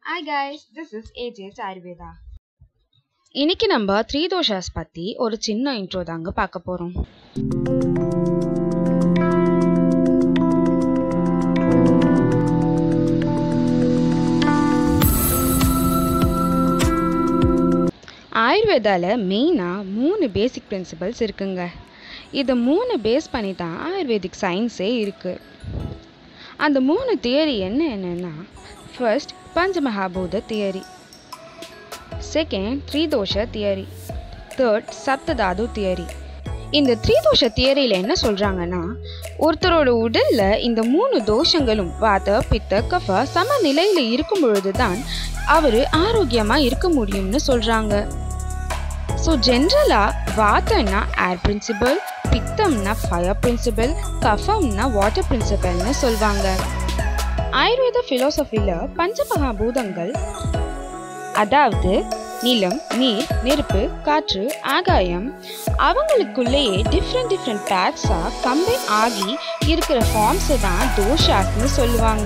Hi guys this is AJ's Ayurveda இன்னைக்கு நம்ம three தோஷாஸ் பற்றி ஒரு சின்ன இன்ட்ரோ தாங்க பார்க்க போகிறோம் ஆயுர்வேதாவில் மெயினாக மூணு பேசிக் பிரின்சிபல்ஸ் இருக்குங்க இதை மூணு பேஸ் பண்ணி தான் ஆயுர்வேதிக் சயின்ஸே இருக்குது அந்த மூணு தியரி என்ன என்னன்னா ஃபர்ஸ்ட் பஞ்சமகாபூத தியரி செகண்ட் த்ரீதோஷ தியரி தேர்ட் சப்ததாது தியரி இந்த த்ரீதோஷ தியரியில் என்ன சொல்கிறாங்கன்னா ஒருத்தரோட உடலில் இந்த மூணு தோஷங்களும் வாத பித்த கஃப சம நிலையில் இருக்கும் பொழுது தான் அவர் ஆரோக்கியமாக இருக்க முடியும்னு சொல்கிறாங்க ஸோ ஜென்ரலாக வாத்தம்னா ஏர் பிரின்சிபல் பித்தம்னா ஃபயர் பிரின்சிபல் கஃபம்னா வாட்டர் பிரின்சிபல்னு சொல்லுவாங்க ஆயுர்வேத ஃபிலோசஃபியில் பஞ்சமகாபூதங்கள் அதாவது நிலம் நீர் நெருப்பு காற்று ஆகாயம் அவங்களுக்குள்ளேயே டிஃப்ரெண்ட் டிஃப்ரெண்ட் பேட்ஸாக கம்பைன் ஆகி இருக்கிற ஃபார்ம்ஸை தான் தோஷாஸ்னு சொல்லுவாங்க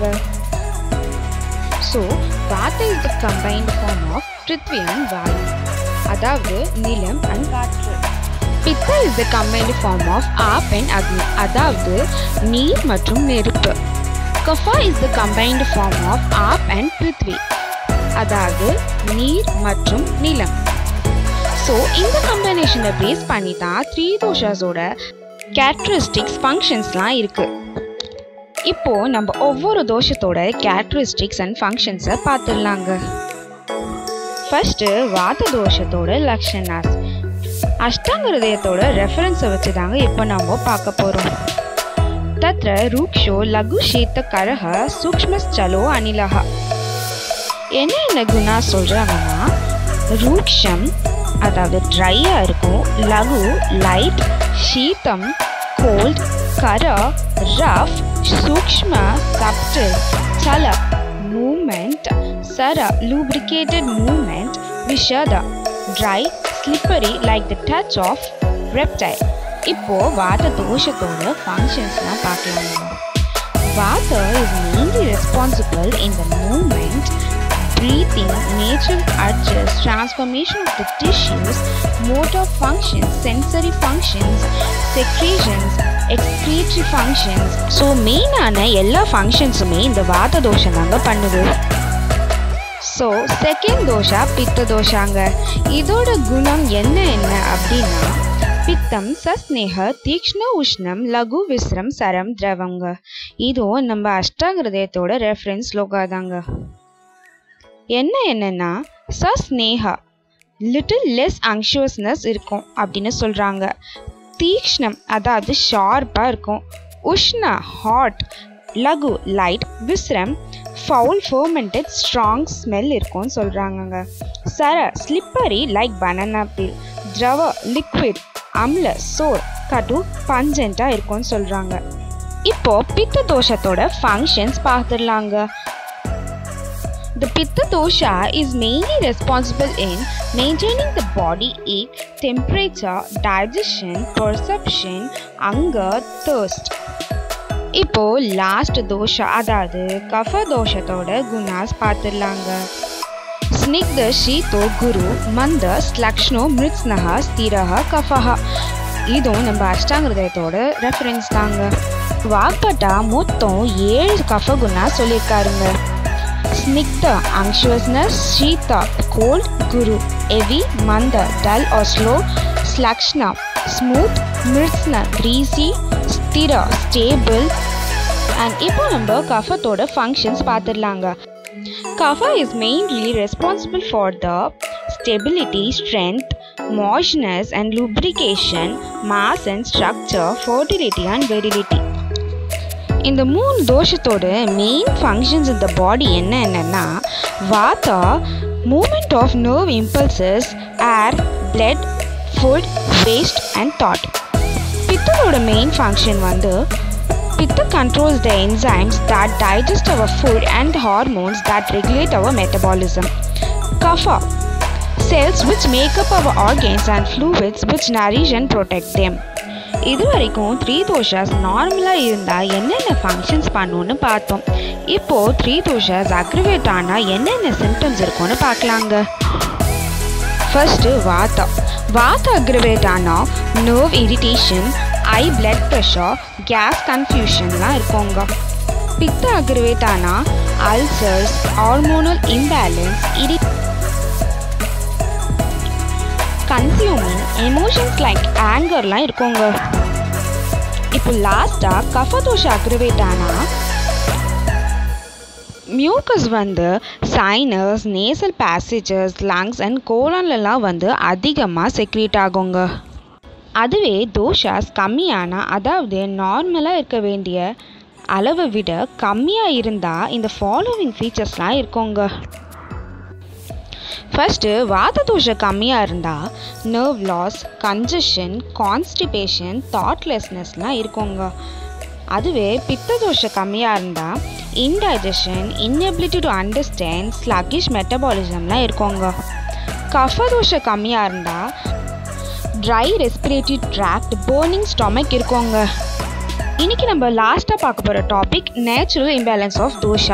ஸோ வாட்டை is the combined form of prithvi and vayu அதாவது நிலம் அண்ட் காற்று pitta is the combined form of ap and agni அதாவது நீர் மற்றும் நெருப்பு kapha is the combined form of ap and prithvi அதாவது நீர் மற்றும் நிலம் ஸோ இந்த கம்பைனேஷனை பேஸ் பண்ணி தான் த்ரீ தோஷாஸோட கேரக்டரிஸ்டிக்ஸ் ஃபங்க்ஷன்ஸ்லாம் இருக்கு இப்போ நம்ம ஒவ்வொரு தோஷத்தோட கேரக்டரிஸ்டிக்ஸ் அண்ட் ஃபங்க்ஷன்ஸை பார்த்துடலாங்க ஃபர்ஸ்ட்டு வாத தோஷத்தோட லக்ஷனாஸ் அஷ்டாங்க ஹிருதயத்தோட ரெஃபரன்ஸை வச்சு தாங்க இப்போ நம்ம பார்க்க போகிறோம் தத்ர ரூக்ஷோ லகு ஷீத்த கரக சூக்ஷ்மஸ்சலோ அனிலஹா என்ன என்ன குணா சொல்கிறாங்கன்னா ரூக்ஷம் அதாவது ட்ரையாக இருக்கும் லகு லைட் ஷீத்தம் கோல்ட் கர ரஃப் சூக்ஷ்ம சப்டில் சல மூமெண்ட் சர லூப்ரிகேட்டட் மூமெண்ட் விஷத dry slippery like the touch of reptile இப்போ வாத தோஷத்தோட ஃபங்க்ஷன்ஸ்லாம் பார்க்கலாங்க vata is mainly responsible in the movement breathing, natural urges, transformation of the tissues, motor functions, sensory functions, secretions, excretory functions. So மெயினான எல்லா ஃபங்க்ஷன்ஸுமே இந்த வாத தோஷம் தாங்க பண்ணுது ஸோ செகண்ட் தோஷா பித்த தோஷாங்க இதோட குணம் என்ன என்ன அப்படின்னா பித்தம் சஸ்நேக தீக்ஷ்ண உஷ்ணம் லகு விஸ்ரம் சரம் திரவங்க இதுவும் நம்ம அஷ்டாகிருதயத்தோட ரெஃபரன்ஸ் லோகாதாங்க என்ன என்னன்னா சஸ்நேகா லிட்டில் லெஸ் அங்ஷியஸ்னஸ் இருக்கும் அப்படின்னு சொல்கிறாங்க தீக்ஷ்ணம் அதாவது ஷார்ப்பாக இருக்கும் உஷ்ணா ஹாட் லகு லைட் விஸ்ரம் ஃபவுல் ஃபோமெண்டட் ஸ்ட்ராங் ஸ்மெல் இருக்கும்னு சொல்கிறாங்கங்க சர ஸ்லிப்பரி லைக் பனானா பீல் திரவ லிக்விட் அம்ல சோர் கடு பஞ்சண்ட்டாக இருக்கும்னு சொல்கிறாங்க இப்போ பித்த தோஷத்தோட ஃபங்க்ஷன்ஸ் பார்த்துடலாங்க The Pitta dosha is mainly responsible in maintaining the body heat, temperature, digestion, perception, hunger, thirst. இப்போ லாஸ்ட் தோஷா அதாவது கஃப தோஷத்தோட குணாஸ் பார்த்துடலாங்க ஸ்னிக்த ஷீதோ குரு மந்த ஸ்லக்ஷ்ணோ மிருத்ஸ்னஹ ஸ்திரஹ கஃபஹ இதுவும் நம்ம அஷ்டாங்கிருதயத்தோட ரெஃபரன்ஸ் தாங்க வாக்பட்டா மொத்தம் ஏழு கஃப Guna சொல்லியிருக்காருங்க Snigdha, anxiousness, Shita, cold, Guru, heavy, Manda, dull or slow, Slakshna, smooth, Mritsna, greasy, Stira, stable, and இப்போ நம்ம கஃபத்தோட ஃபங்க்ஷன்ஸ் பார்த்துடலாங்க kapha is mainly responsible for the stability strength moistness and lubrication, mass and structure, fertility and virility. இந்த மூணு தோஷத்தோட main functions இந்த பாடி என்ன என்னன்னா vata movement of nerve impulses air blood food waste and thought பித்தரோட மெயின் ஃபங்க்ஷன் வந்து pitta controls the enzymes that digest our food and hormones that regulate our metabolism kapha cells which make up our organs and fluids which nourish and protect them இது வரைக்கும் three தோஷாஸ் நார்மலாக இருந்தால் என்னென்ன functions பண்ணுன்னு பார்த்தோம் இப்போது த்ரீ தோஷாஸ் அக்ரிவேட் ஆனால் என்னென்ன சிம்டம்ஸ் இருக்கும்னு பார்க்கலாங்க ஃபர்ஸ்ட்டு வாத்தா வாத்தா அக்ரிவேட் ஆனால் nerve irritation high blood pressure gas கன்ஃபியூஷன்லாம் இருக்குங்க பித்த அக்ரிவேட் ஆனால் அல்சர்ஸ் ஹார்மோனல் இம்பேலன்ஸ் இரி கன்சியூமிங் எமோஷன்ஸ் லைக் ஆங்கர்லாம் இருக்குங்க இப்போ லாஸ்ட்டாக கஃபதோஷ அக்ரிவேட் ஆனால் மியூக்கஸ் வந்து sinus nasal passages lungs and கோலான்லலாம் வந்து அதிகமாக செக்ரேட் ஆகுங்க அதுவே தோஷாஸ் கம்மியானால் அதாவது நார்மலாக இருக்க வேண்டிய அளவை விட கம்மியாக இருந்தால் இந்த ஃபாலோவிங் ஃபீச்சர்ஸ்லாம் இருக்குங்க ஃபஸ்ட்டு வாத தோஷம் கம்மியாக இருந்தால் நர்வ் லாஸ் கன்ஜஷன் கான்ஸ்டிபேஷன் தாட்லெஸ்னஸ்லாம் இருக்குங்க அதுவே பித்த தோஷம் கம்மியாக இருந்தால் indigestion inability to understand sluggish மெட்டபாலிசம்லாம் இருக்குங்க கஃப தோஷம் கம்மியாக இருந்தால் dry respiratory tract burning stomach இருக்குங்க இன்னைக்கு நம்ம லாஸ்ட்டாக பார்க்க போகிற topic natural imbalance of dosha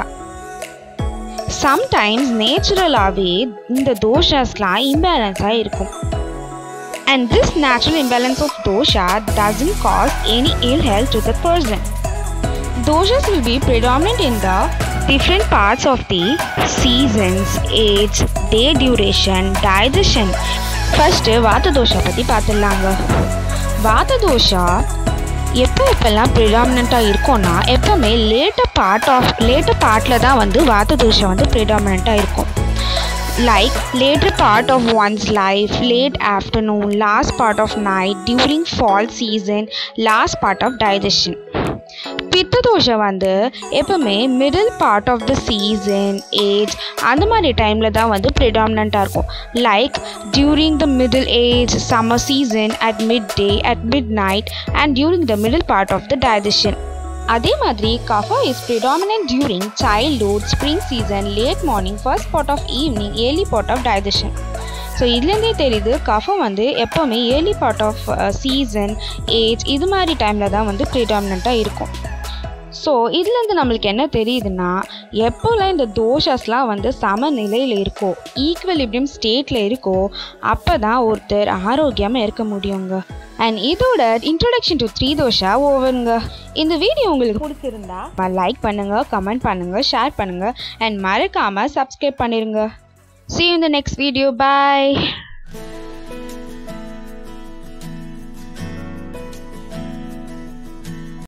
sometimes நேச்சுரலாகவே இந்த தோஷாஸ்லாம் இம்பேலன்ஸாக இருக்கும் and this natural imbalance of dosha doesn't cause any ill health to the person Doshas will be predominant in the different parts of the seasons, age, day duration, digestion. First வாத்த தோஷா பற்றி பார்த்துடலாங்க வாத்த தோஷா எப்போ எப்பெல்லாம் ப்ரிடாமினண்ட்டாக இருக்கும்னா எப்போவுமே லேட்டர் பார்ட் ஆஃப் லேட்டர் பார்ட்டில் தான் வந்து வாத்த தோஷம் வந்து ப்ரிடாமினண்ட்டாக இருக்கும் like later part of one's life late afternoon last part of night during fall season last part of digestion பித்த தோஷம் வந்து எப்பவுமே middle part of the season age அந்த மாதிரி டைமில் தான் வந்து ப்ரிடாமினண்ட்டாக இருக்கும் like during the middle age summer season at mid day at mid night and during the middle part of the digestion அதே மாதிரி kapha is predominant during childhood spring season late morning first part of evening early part of digestion so இதுலேருந்தே தெரியுது கஃபம் வந்து எப்போவுமே early part of season age இது மாதிரி டைமில் தான் வந்து ப்ரிடாமினண்ட்டாக இருக்கும் ஸோ இதுலேருந்து நம்மளுக்கு என்ன தெரியுதுன்னா எப்போல்லாம் இந்த தோஷஸ்லாம் வந்து சமநிலையில் இருக்கோ ஈக்குவலிபியம் ஸ்டேட்டில் இருக்கோ அப்போ தான் ஒருத்தர் ஆரோக்கியமாக இருக்க முடியுங்க அண்ட் இதோட இன்ட்ரோடக்ஷன் டு த்ரீ தோஷா ஓவருங்க இந்த வீடியோ உங்களுக்கு பிடிச்சிருந்தா லைக் பண்ணுங்கள் கமெண்ட் பண்ணுங்கள் ஷேர் பண்ணுங்கள் அண்ட் மறக்காமல் சப்ஸ்கிரைப் பண்ணிடுங்க See you in the next video. Bye.